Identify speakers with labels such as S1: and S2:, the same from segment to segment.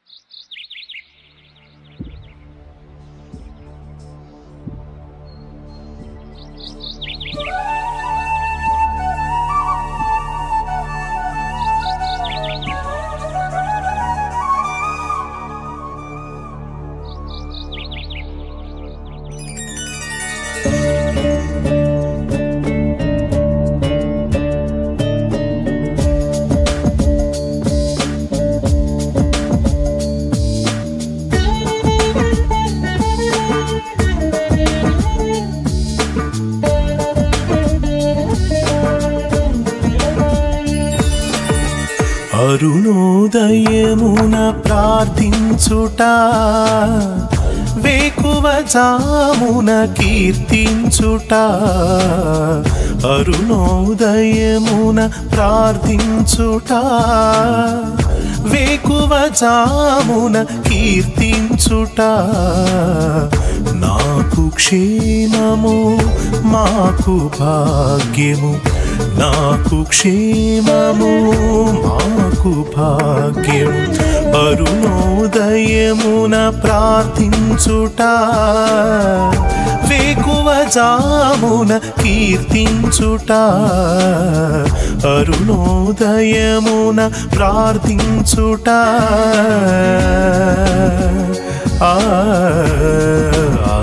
S1: అరుణోదయమున ప్రార్థించుట వేకువ జామున కీర్తించుట అరుణోదయమున ప్రార్థించుట వేకువ జామున కీర్తించుట నాకు క్షేమము మాకు భాగ్యము నాకు క్షేమము మాకు భాగ్యం అరుణోదయమున ప్రార్థించుట వేకువ జామున కీర్తించుట అరుణోదయమున ప్రార్థించుట ఆ ఆ.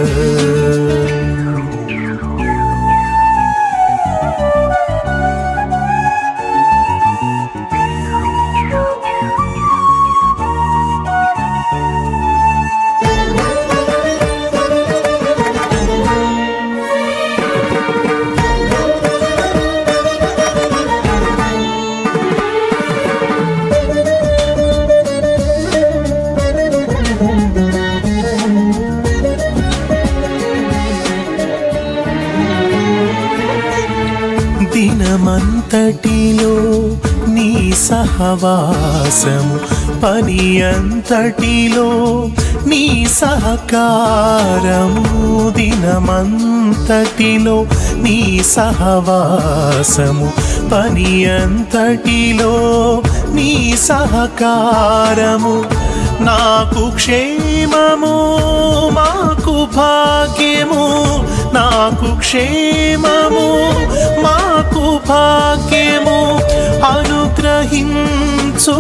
S1: దినమంతటిలో నీ సహవాసము పని అంతటిలో నీ సహకారము దినమంతటిలో నీ సహవాసము పని అంతటిలో నీ సహకారము నాకు క్షేమము మాకు భాగ్యము నాకు క్షేమము మాకు భాగ్యము అనుగ్రహించు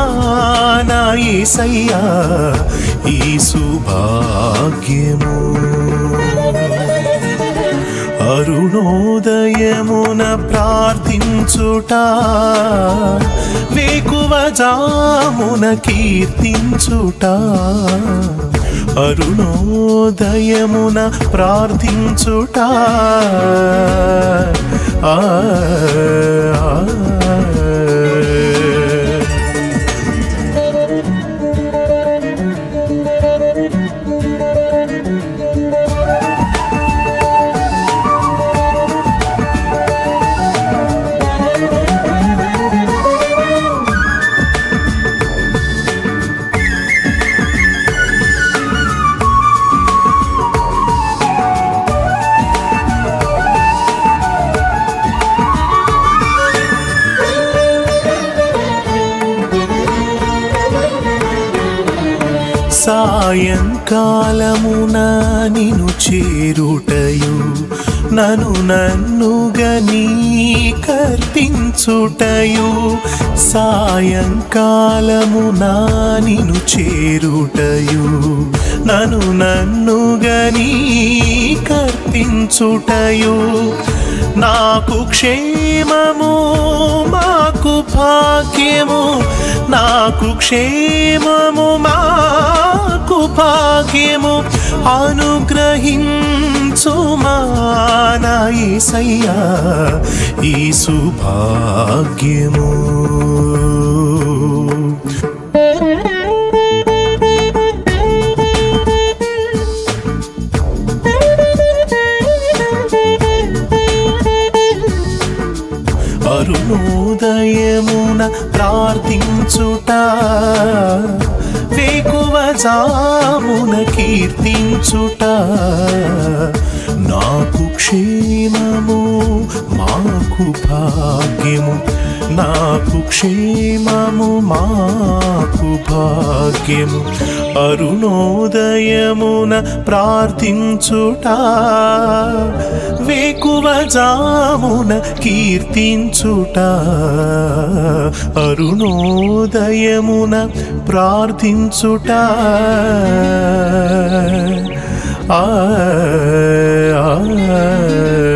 S1: మానయ్యా ఈ సుభాగ్యము అరుణోదయమున ప్రార్థించుట వేకువ జామున కీర్తించుట అరుణోదయమున ప్రార్థించుట ఆ, ఆ, ఆ. సాయంకాలమున నిను చేరుటయు నను నన్నుగని కర్పించుటయు సాయంకాలమున నిను చేరుటయు నను నన్నుగని కర్పించుటయు నాకు క్షేమము మాకు భాగ్యము నాకు క్షేమము మాకు భాగ్యము అనుగ్రహించు మానయ్యా ఈ సుభాగ్యము అరుణోదయమున ప్రార్థించుట వేకువ జామున కీర్తించుట నాకు క్షేమము మాకు భాగ్యము నాకు క్షేమము మాకు నాకు భాగ్యము అరుణోదయమున ప్రార్థించుట వేకువ జామున కీర్తించుట అరుణోదయమున ప్రార్థించుట ఆ ఆ, ఆ